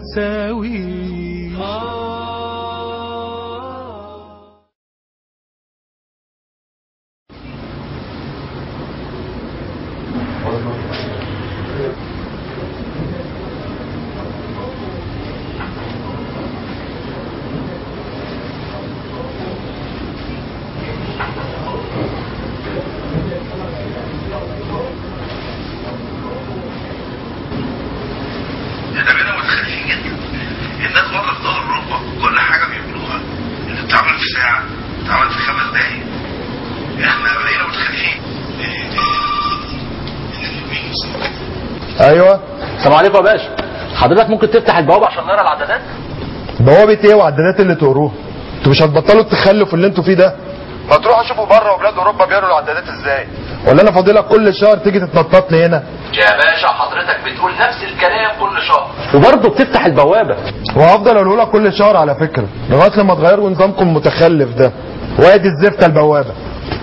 ساوي احنا بقينا متخلفين جدا الناس بره في ظهر اوروبا كل حاجه بيعملوها اللي بتتعمل في ساعه بتتعمل في خمس دقايق احنا بقينا متخلفين ايوه السلام عليكم يا باشا حضرتك ممكن تفتح البوابه عشان نقرا العدادات بوابة ايه وعدادات اللي تقروها انتوا مش هتبطلوا التخلف اللي انتوا فيه ده ما تروحوا شوفوا بره وبلاد اوروبا بيقروا العدادات ازاي ولا انا فاضلك كل شهر تيجي تتنطط لي هنا يا باشا حضرتك بتقول نفس الكلام كل شهر وبرضه بتفتح البوابه وهفضل اقوله لك كل شهر على فكره لغايه لما تغيروا نظامكم المتخلف ده وادي الزفته البوابه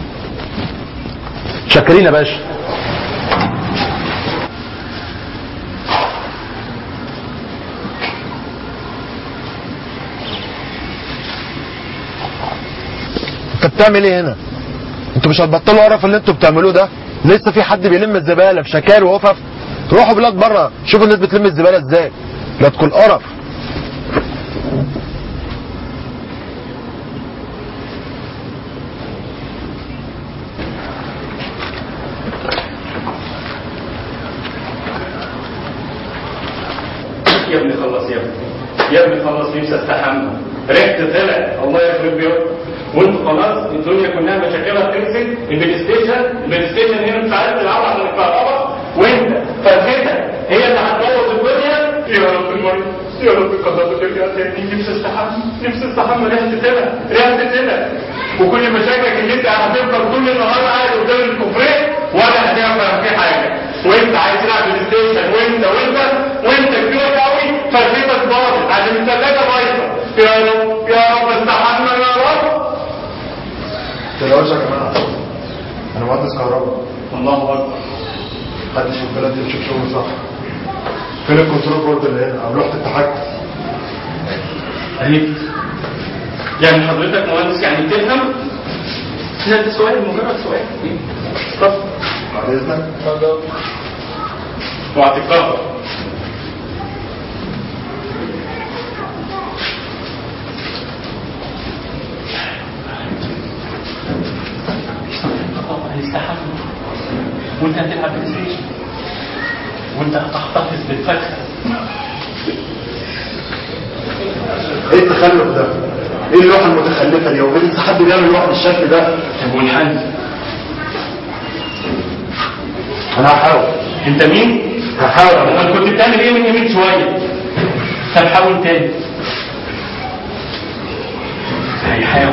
شاكرين يا باشا انت بتعمل ايه هنا انتوا مش هتبطلوا قرف اللي انتوا بتعملوه ده لسه في حد بيلم الزباله في شكاير وقفف روحوا بلاد بره شوفوا الناس بتلم الزباله ازاي لا تكون قرف يا ابني خلص يا ابني يا ابني خلص نفسي استحمى ريحت طلع الله يخرب بيوتك وانتوا خلاص الدنيا كلها مشاكلها بتنزل البلاي ستيشن البلاي ستيشن هنا مش عارف تلعب عشان الكهرباء وانت فرختك هي اللي هتبوظ الدنيا يا رب المريض يا رب قدرته ترجع تاني نفسي استحمى نفسي استحمى ريحة طلع ريحة طلع وكل مشاكلك اللي انت هتفضل طول النهار قاعد قدام الكوفريه ولا هتعمل في حاجه وانت عايز تلعب بلاي ستيشن وانت وانت وانت كبير قوي فرختك باظت عشان الثلاجه بايظه يا رب يا رب استحمى يا رب تلاقوش يا جماعه انا مهندس كهرباء الله اكبر محدش في البلد دي بيشوف شغل صح فين الكنترول بورد اللي هنا او لوحه التحكم عرفت يعني حضرتك مهندس يعني بتفهم لا ده سؤال مجرد سؤال طب بعد اذنك وهتتكبر هيستحمل وانت هتلعب بلاي ستيشن وانت هتحتفظ بالفاكهه ايه التخلف ده ايه اللوحه المتخلفه دي هو في لسه حد بيعمل لوحه بالشكل ده طب والحل انا هحاول انت مين؟ هحاول امال كنت بتعمل ايه من يومين شويه؟ طب حاول تاني هيحاول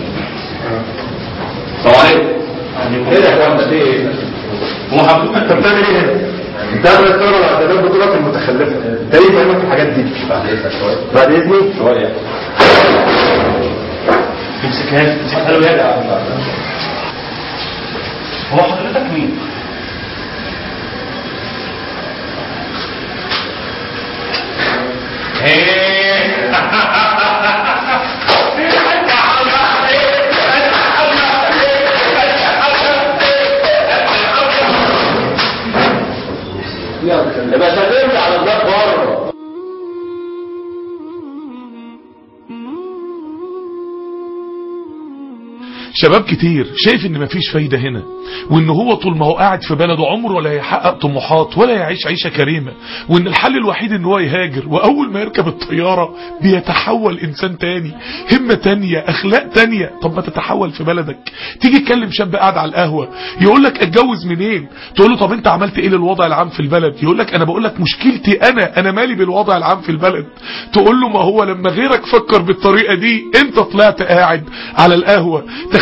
السلام عليكم ايه ده يا اخوان ده ايه هو حضرتك انت بتعمل ايه هنا انت قاعد تقرا الاعدادات بطولك المتخلفه انت ايه فاهمك في الحاجات دي بعد اذنك شويه بعد اذني شويه امسكها امسكها له يد هو حضرتك مين؟ ايه يبقى سلمت على الباب بره شباب كتير شايف ان مفيش فايدة هنا وان هو طول ما هو قاعد في بلده عمره ولا هيحقق طموحات ولا يعيش عيشة كريمة وان الحل الوحيد ان هو يهاجر واول ما يركب الطيارة بيتحول انسان تاني همة تانية اخلاق تانية طب ما تتحول في بلدك تيجي تكلم شاب قاعد على القهوة يقول لك اتجوز منين تقول له طب انت عملت ايه للوضع العام في البلد يقول لك انا بقول لك مشكلتي انا انا مالي بالوضع العام في البلد تقول له ما هو لما غيرك فكر بالطريقة دي انت طلعت قاعد على القهوة تخيل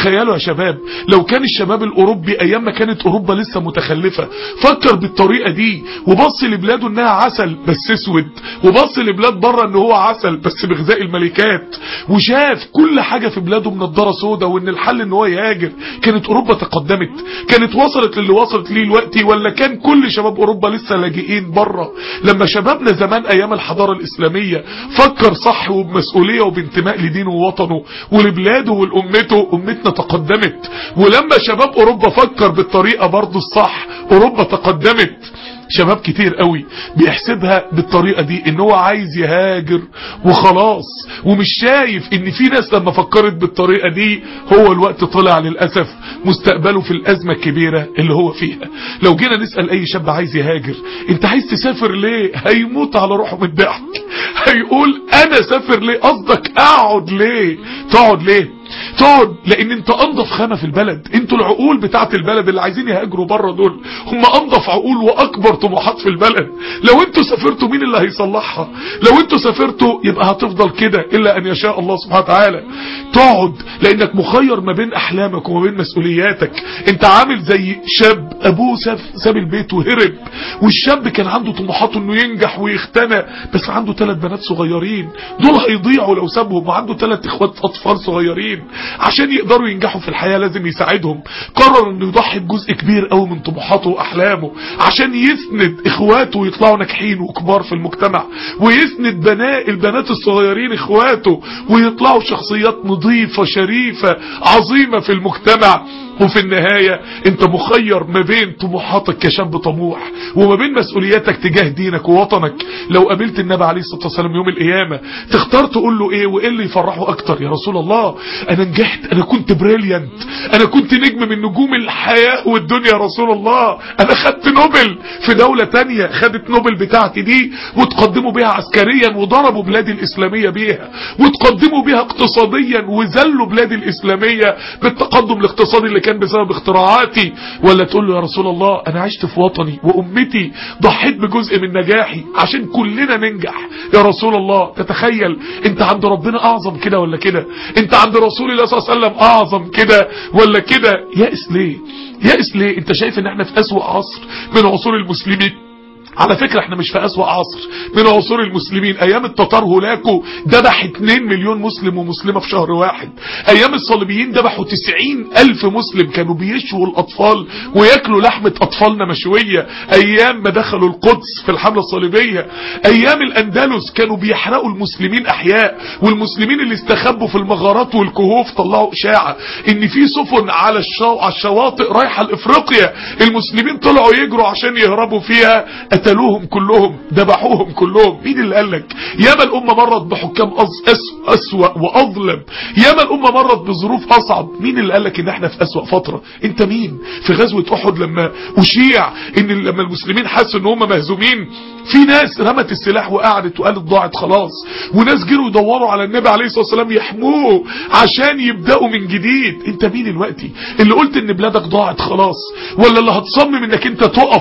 تخيلوا يا شباب لو كان الشباب الاوروبي ايام ما كانت اوروبا لسه متخلفة فكر بالطريقة دي وبص لبلاده انها عسل بس اسود وبص لبلاد بره ان هو عسل بس بغذاء الملكات وشاف كل حاجة في بلاده منضرة سودا وان الحل ان هو يهاجر كانت اوروبا تقدمت كانت وصلت للي وصلت ليه دلوقتي ولا كان كل شباب اوروبا لسه لاجئين بره لما شبابنا زمان ايام الحضارة الاسلامية فكر صح وبمسؤولية وبانتماء لدينه ووطنه ولبلاده ولامته امتنا تقدمت ولما شباب اوروبا فكر بالطريقة برضه الصح اوروبا تقدمت شباب كتير قوي بيحسبها بالطريقة دي ان هو عايز يهاجر وخلاص ومش شايف ان في ناس لما فكرت بالطريقة دي هو الوقت طلع للأسف مستقبله في الأزمة الكبيرة اللي هو فيها لو جينا نسأل اي شاب عايز يهاجر انت عايز تسافر ليه هيموت على روحه من الضحك هيقول انا سافر ليه قصدك اقعد ليه تقعد ليه تقعد لان انت انضف خامة في البلد انتوا العقول بتاعت البلد اللي عايزين يهاجروا بره دول هم انضف عقول واكبر طموحات في البلد لو انتوا سافرتوا مين اللي هيصلحها لو انتوا سافرتوا يبقى هتفضل كده الا ان يشاء الله سبحانه وتعالى تقعد لانك مخير ما بين احلامك وما بين مسؤولياتك انت عامل زي شاب ابوه ساب, ساب البيت وهرب والشاب كان عنده طموحاته انه ينجح ويختنى بس عنده ثلاث بنات صغيرين دول هيضيعوا لو سابهم وعنده ثلاث اخوات اطفال صغيرين عشان يقدروا ينجحوا في الحياة لازم يساعدهم قرر انه يضحي بجزء كبير قوي من طموحاته واحلامه عشان يسند اخواته ويطلعوا ناجحين وكبار في المجتمع ويسند بناء البنات الصغيرين اخواته ويطلعوا شخصيات نظيفة شريفة عظيمة في المجتمع وفي النهاية انت مخير ما بين طموحاتك كشاب طموح وما بين مسؤولياتك تجاه دينك ووطنك لو قابلت النبي عليه الصلاة والسلام يوم القيامة تختار تقول له ايه وايه اللي يفرحه اكتر يا رسول الله انا نجحت انا كنت بريليانت انا كنت نجم من نجوم الحياة والدنيا يا رسول الله انا خدت نوبل في دولة تانية خدت نوبل بتاعتي دي وتقدموا بيها عسكريا وضربوا بلادي الاسلامية بيها وتقدموا بيها اقتصاديا وذلوا بلادي الاسلامية بالتقدم الاقتصادي اللي كان بسبب اختراعاتي ولا تقول له يا رسول الله انا عشت في وطني وامتي ضحيت بجزء من نجاحي عشان كلنا ننجح يا رسول الله تتخيل انت عند ربنا اعظم كده ولا كده انت عند رسول الله صلى الله عليه وسلم اعظم كده ولا كده يائس ليه يائس ليه انت شايف ان احنا في اسوأ عصر من عصور المسلمين على فكرة احنا مش في اسوأ عصر من عصور المسلمين ايام التتار هولاكو ذبح 2 مليون مسلم ومسلمة في شهر واحد ايام الصليبيين ذبحوا 90 الف مسلم كانوا بيشوا الاطفال وياكلوا لحمة اطفالنا مشوية ايام ما دخلوا القدس في الحملة الصليبية ايام الاندلس كانوا بيحرقوا المسلمين احياء والمسلمين اللي استخبوا في المغارات والكهوف طلعوا اشاعة ان في سفن على الشو... على الشواطئ رايحة لافريقيا المسلمين طلعوا يجروا عشان يهربوا فيها قتلوهم كلهم ذبحوهم كلهم مين اللي قال لك ياما الامه مرت بحكام أسوأ, اسوا واظلم ياما الامه مرت بظروف اصعب مين اللي قال لك ان احنا في اسوا فتره انت مين في غزوه احد لما اشيع ان لما المسلمين حسوا ان هم مهزومين في ناس رمت السلاح وقعدت وقالت ضاعت خلاص وناس جروا يدوروا على النبي عليه الصلاه والسلام يحموه عشان يبداوا من جديد انت مين دلوقتي اللي قلت ان بلادك ضاعت خلاص ولا اللي هتصمم انك انت تقف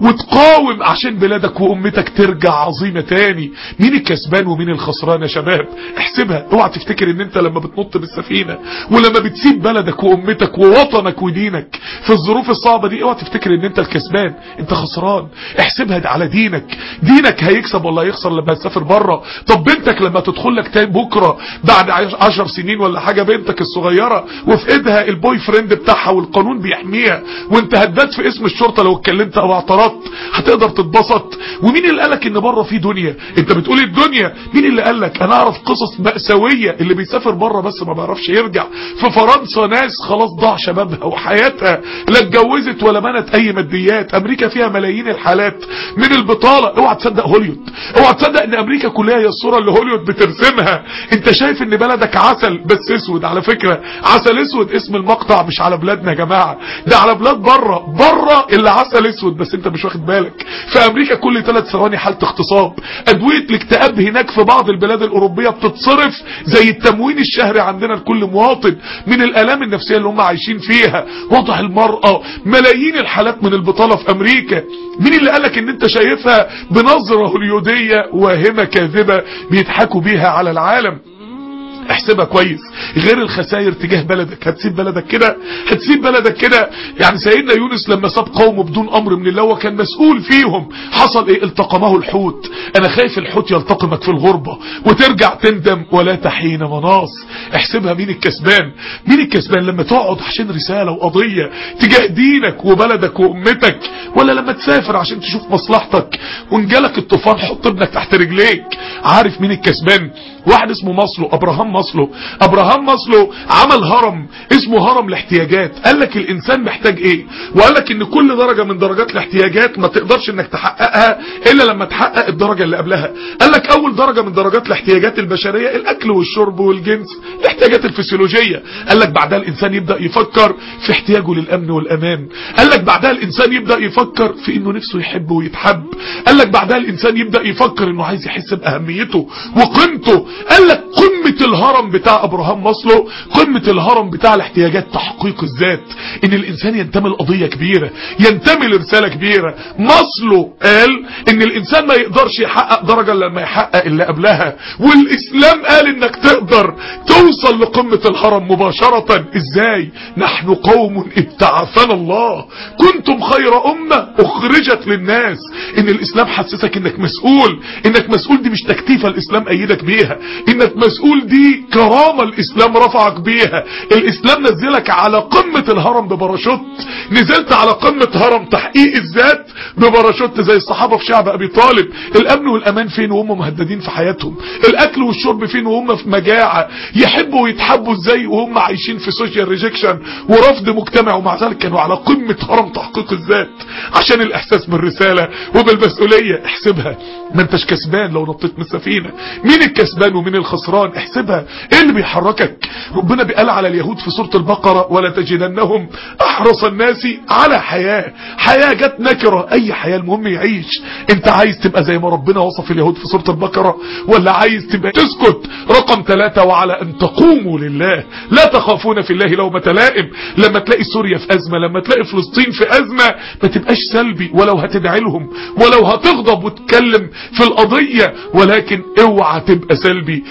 وتقاوم عشان بلادك وامتك ترجع عظيمة تاني مين الكسبان ومين الخسران يا شباب احسبها اوعى تفتكر ان انت لما بتنط بالسفينة ولما بتسيب بلدك وامتك ووطنك ودينك في الظروف الصعبة دي اوعى تفتكر ان انت الكسبان انت خسران احسبها على دينك دينك هيكسب ولا هيخسر لما تسافر بره طب بنتك لما تدخل لك تاني بكرة بعد عشر سنين ولا حاجة بنتك الصغيرة وفي ايدها البوي فريند بتاعها والقانون بيحميها وانت هددت في اسم الشرطة لو اتكلمت او اعترضت هتقدر تتبسط ومين اللي قالك ان بره في دنيا انت بتقول الدنيا مين اللي قالك انا اعرف قصص مأساوية اللي بيسافر بره بس ما بيعرفش يرجع في فرنسا ناس خلاص ضاع شبابها وحياتها لا اتجوزت ولا بنت اي ماديات امريكا فيها ملايين الحالات من البطالة اوعى تصدق هوليود اوعى تصدق ان امريكا كلها هي الصورة اللي هوليود بترسمها انت شايف ان بلدك عسل بس اسود على فكرة عسل اسود اسم المقطع مش على بلادنا يا جماعة ده على بلاد بره بره اللي عسل اسود بس انت مش واخد بالك في امريكا كل ثلاث ثواني حالة اغتصاب ادوية الاكتئاب هناك في بعض البلاد الاوروبية بتتصرف زي التموين الشهري عندنا لكل مواطن من الالام النفسية اللي هم عايشين فيها وضع المرأة ملايين الحالات من البطالة في امريكا مين اللي قالك ان انت شايفها بنظرة هوليودية واهمة كاذبة بيضحكوا بيها على العالم احسبها كويس غير الخسائر تجاه بلدك هتسيب بلدك كده هتسيب بلدك كده يعني سيدنا يونس لما ساب قومه بدون امر من الله وكان مسؤول فيهم حصل ايه التقمه الحوت انا خايف الحوت يلتقمك في الغربة وترجع تندم ولا تحين مناص احسبها مين الكسبان مين الكسبان لما تقعد عشان رسالة وقضية تجاه دينك وبلدك وامتك ولا لما تسافر عشان تشوف مصلحتك وانجالك الطوفان حط ابنك تحت رجليك عارف مين الكسبان واحد اسمه مصلو ابراهام مصلو ابراهام مصلو عمل هرم اسمه هرم الاحتياجات قال لك الانسان محتاج ايه وقال لك ان كل درجة من درجات الاحتياجات ما تقدرش انك تحققها الا لما تحقق الدرجة اللي قبلها قال لك اول درجة من درجات الاحتياجات البشرية الاكل والشرب والجنس الاحتياجات الفسيولوجية قال لك بعدها الانسان يبدأ يفكر في احتياجه للامن والامان قال لك بعدها الانسان يبدأ يفكر في انه نفسه يحب ويتحب قال لك بعدها الانسان يبدأ يفكر انه عايز يحس باهميته وقيمته قال لك قمة الهرم بتاع ابراهام ماسلو قمة الهرم بتاع الاحتياجات تحقيق الذات ان الانسان ينتمي لقضية كبيرة ينتمي لرسالة كبيرة ماسلو قال ان الانسان ما يقدرش يحقق درجة لما يحقق اللي قبلها والاسلام قال انك تقدر توصل لقمة الهرم مباشرة ازاي نحن قوم ابتعثنا الله كنتم خير امة اخرجت للناس ان الاسلام حسسك انك مسؤول انك مسؤول دي مش تكتيفة الاسلام ايدك بيها انك مسؤول دي كرامة الاسلام رفعك بيها الاسلام نزلك على قمة الهرم بباراشوت نزلت على قمة هرم تحقيق الذات بباراشوت زي الصحابة في شعب ابي طالب الامن والامان فين وهم مهددين في حياتهم الاكل والشرب فين وهم في مجاعة يحبوا ويتحبوا ازاي وهم عايشين في سوشيال ريجكشن ورفض مجتمع ومع ذلك كانوا على قمة هرم تحقيق الذات عشان الاحساس بالرسالة وبالمسؤولية احسبها ما انتش كسبان لو نطيت من السفينة مين الكسبان ومين الخسران احسبها ايه اللي بيحركك ربنا بيقال على اليهود في سورة البقرة ولا تجدنهم احرص الناس على حياة حياة جت نكرة اي حياة المهم يعيش انت عايز تبقى زي ما ربنا وصف اليهود في سورة البقرة ولا عايز تبقى تسكت رقم ثلاثة وعلى ان تقوموا لله لا تخافون في الله لومة لائم لما تلاقي سوريا في ازمة لما تلاقي فلسطين في ازمة ما تبقاش سلبي ولو هتدعي لهم ولو هتغضب وتتكلم في القضية ولكن اوعى تبقى سلبي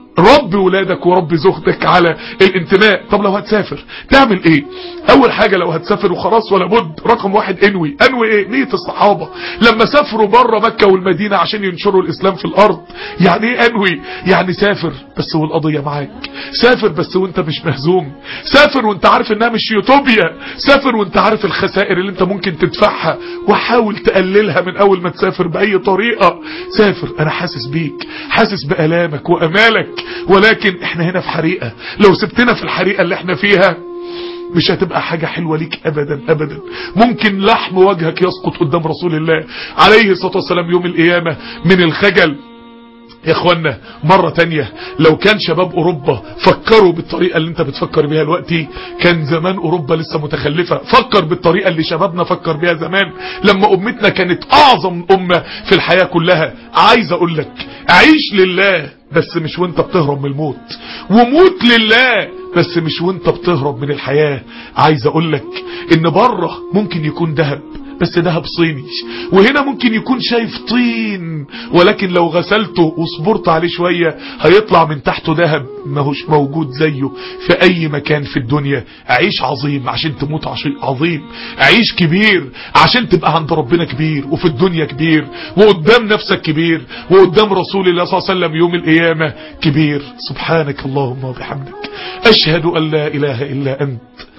رب ولادك ورب زوجتك على الانتماء طب لو هتسافر تعمل ايه اول حاجة لو هتسافر وخلاص ولا بد رقم واحد انوي انوي ايه نية الصحابة لما سافروا بره مكة والمدينة عشان ينشروا الاسلام في الارض يعني ايه انوي يعني سافر بس والقضية معاك سافر بس وانت مش مهزوم سافر وانت عارف انها مش يوتوبيا سافر وانت عارف الخسائر اللي انت ممكن تدفعها وحاول تقللها من اول ما تسافر باي طريقة سافر انا حاسس بيك حاسس بألامك وامالك ولكن احنا هنا في حريقة لو سبتنا في الحريقة اللي احنا فيها مش هتبقى حاجة حلوة ليك ابدا ابدا ممكن لحم وجهك يسقط قدام رسول الله عليه الصلاة والسلام يوم القيامة من الخجل يا اخوانا مرة تانية لو كان شباب اوروبا فكروا بالطريقة اللي انت بتفكر بيها دلوقتي كان زمان اوروبا لسه متخلفة فكر بالطريقة اللي شبابنا فكر بيها زمان لما امتنا كانت اعظم امة في الحياة كلها عايز اقول لك عيش لله بس مش وانت بتهرب من الموت وموت لله بس مش وانت بتهرب من الحياة عايز اقول لك ان بره ممكن يكون ذهب بس دهب صيني وهنا ممكن يكون شايف طين ولكن لو غسلته وصبرت عليه شوية هيطلع من تحته دهب ماهوش موجود زيه في اي مكان في الدنيا عيش عظيم عشان تموت عظيم عيش كبير عشان تبقى عند ربنا كبير وفي الدنيا كبير وقدام نفسك كبير وقدام رسول الله صلى الله عليه وسلم يوم القيامة كبير سبحانك اللهم وبحمدك اشهد ان لا اله الا انت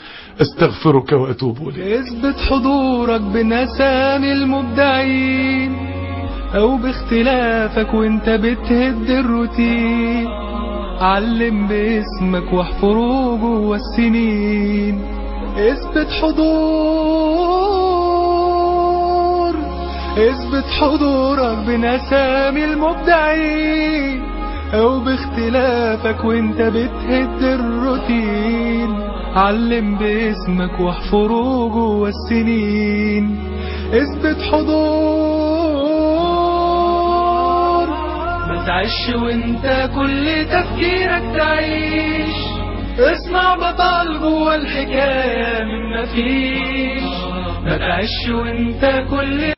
استغفرك واتوب اليك اثبت حضورك بنسام المبدعين او باختلافك وانت بتهد الروتين علم باسمك واحفره جوه السنين اثبت حضور اثبت حضورك بنسام المبدعين او باختلافك وانت بتهد الروتين علم باسمك واحفره جوه السنين اثبت حضور ما تعيش وانت كل تفكيرك تعيش اسمع بطل جوه الحكاية من مفيش ما تعيش وانت كل